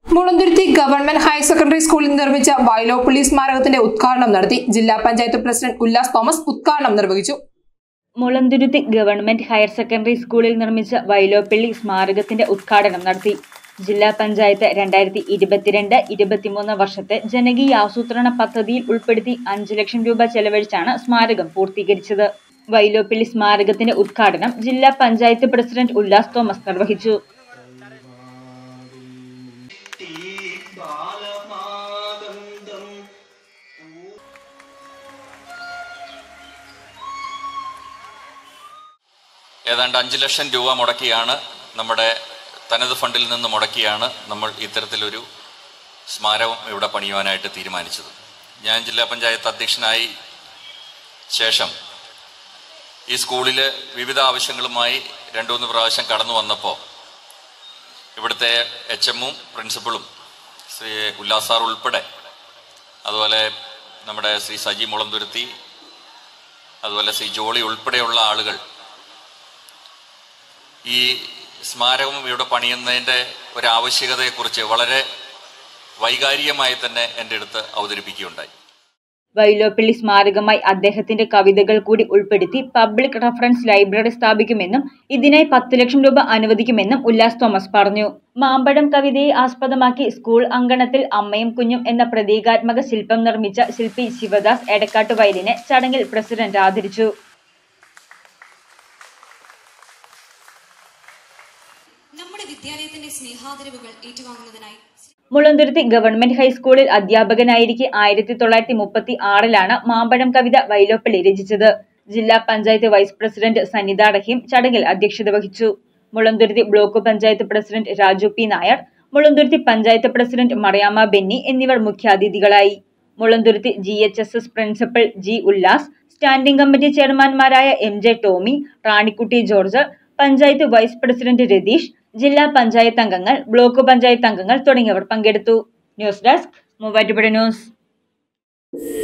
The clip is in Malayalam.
മുളന്തുരുത്തി ഗവൺമെന്റ് ഹയർ സെക്കൻഡറി സ്കൂളിൽ നിർമ്മിച്ച വയലോപ്പള്ളി സ്മാരകത്തിന്റെ ഉദ്ഘാടനം നടത്തി ജില്ലാ പഞ്ചായത്ത് പ്രസിഡന്റ് ഉല്ലാസ് തോമസ് ഉദ്ഘാടനം നിർവഹിച്ചു മുളന്തുരുത്തി ഗവൺമെന്റ് ഹയർ സെക്കൻഡറി സ്കൂളിൽ നിർമ്മിച്ച വൈലോപ്പള്ളി സ്മാരകത്തിന്റെ ഉദ്ഘാടനം നടത്തി ജില്ലാ പഞ്ചായത്ത് രണ്ടായിരത്തി ഇരുപത്തിരണ്ട് ഇരുപത്തിമൂന്ന് വർഷത്തെ ജനകീയ ആസൂത്രണ പദ്ധതിയിൽ ഉൾപ്പെടുത്തി അഞ്ച് ലക്ഷം രൂപ ചെലവഴിച്ചാണ് സ്മാരകം പൂർത്തീകരിച്ചത് വൈലോപ്പള്ളി സ്മാരകത്തിന്റെ ഉദ്ഘാടനം ജില്ലാ പഞ്ചായത്ത് പ്രസിഡന്റ് ഉല്ലാസ് തോമസ് നിർവഹിച്ചു ഏതാണ്ട് അഞ്ച് ലക്ഷം രൂപ മുടക്കിയാണ് നമ്മുടെ തനത് ഫണ്ടിൽ നിന്ന് മുടക്കിയാണ് നമ്മൾ ഇത്തരത്തിലൊരു സ്മാരകം ഇവിടെ പണിയുവാനായിട്ട് തീരുമാനിച്ചത് ഞാൻ ജില്ലാ പഞ്ചായത്ത് അധ്യക്ഷനായി ശേഷം ഈ സ്കൂളിൽ വിവിധ ആവശ്യങ്ങളുമായി രണ്ടു മൂന്ന് പ്രാവശ്യം കടന്നു വന്നപ്പോൾ ഇവിടുത്തെ എച്ച് എമ്മും പ്രിൻസിപ്പളും ശ്രീ ഉല്ലാസാർ ഉൾപ്പെടെ അതുപോലെ നമ്മുടെ ശ്രീ സജി മുളന്തുരുത്തി അതുപോലെ ശ്രീ ജോളി ഉൾപ്പെടെയുള്ള ആളുകൾ ഈ സ്മാരകം ഇവിടെ പണിയുന്നതിൻ്റെ ഒരു ആവശ്യകതയെക്കുറിച്ച് വളരെ വൈകാരികമായി തന്നെ എൻ്റെ അടുത്ത് അവതരിപ്പിക്കുകയുണ്ടായി വൈലോപ്പള്ളി സ്മാരകമായി അദ്ദേഹത്തിന്റെ കവിതകൾ കൂടി ഉൾപ്പെടുത്തി പബ്ലിക് റഫറൻസ് ലൈബ്രറി സ്ഥാപിക്കുമെന്നും ഇതിനായി പത്ത് ലക്ഷം രൂപ അനുവദിക്കുമെന്നും ഉല്ലാസ് തോമസ് പറഞ്ഞു മാമ്പഴം കവിതയെ ആസ്പദമാക്കി സ്കൂൾ അങ്കണത്തിൽ അമ്മയും കുഞ്ഞും എന്ന പ്രതീകാത്മക ശില്പം നിർമ്മിച്ച ശില്പി ശിവദാസ് എടക്കാട്ട് വയലിനെ ചടങ്ങിൽ പ്രസിഡന്റ് ആദരിച്ചു നമ്മുടെ വിദ്യാലയത്തിന്റെ സ്നേഹാദരവുകൾ ഏറ്റുവാങ്ങുന്നതിനായി മുളന്തുരുത്തി ഗവൺമെന്റ് ഹൈസ്കൂളിൽ അധ്യാപകനായിരിക്കെ ആയിരത്തി തൊള്ളായിരത്തി മുപ്പത്തി ആറിലാണ് മാമ്പഴം കവിത വൈലോപ്പള്ളി രചിച്ചത് ജില്ലാ പഞ്ചായത്ത് വൈസ് പ്രസിഡന്റ് സനിത റഹീം ചടങ്ങിൽ അധ്യക്ഷത വഹിച്ചു Mulanthuruthy block panchayat president Raju P Nair Mulanthuruthy panchayat president Mariyamma Benny എന്നിവർ മുഖ്യാതിഥികളായി Mulanthuruthy G H S S principal G Ullas standing committee ചെയർമാൻമാരായ M J Tomy Ranikutty George panchayat vice president Ratheesh ജില്ലാ പഞ്ചായത്ത് അംഗങ്ങൾ ബ്ലോക്ക് പഞ്ചായത്ത് അംഗങ്ങൾ തുടങ്ങിയവർ പങ്കെടുത്തു ന്യൂസ് ഡെസ്ക് മൂവാറ്റുപുഴ ന്യൂസ്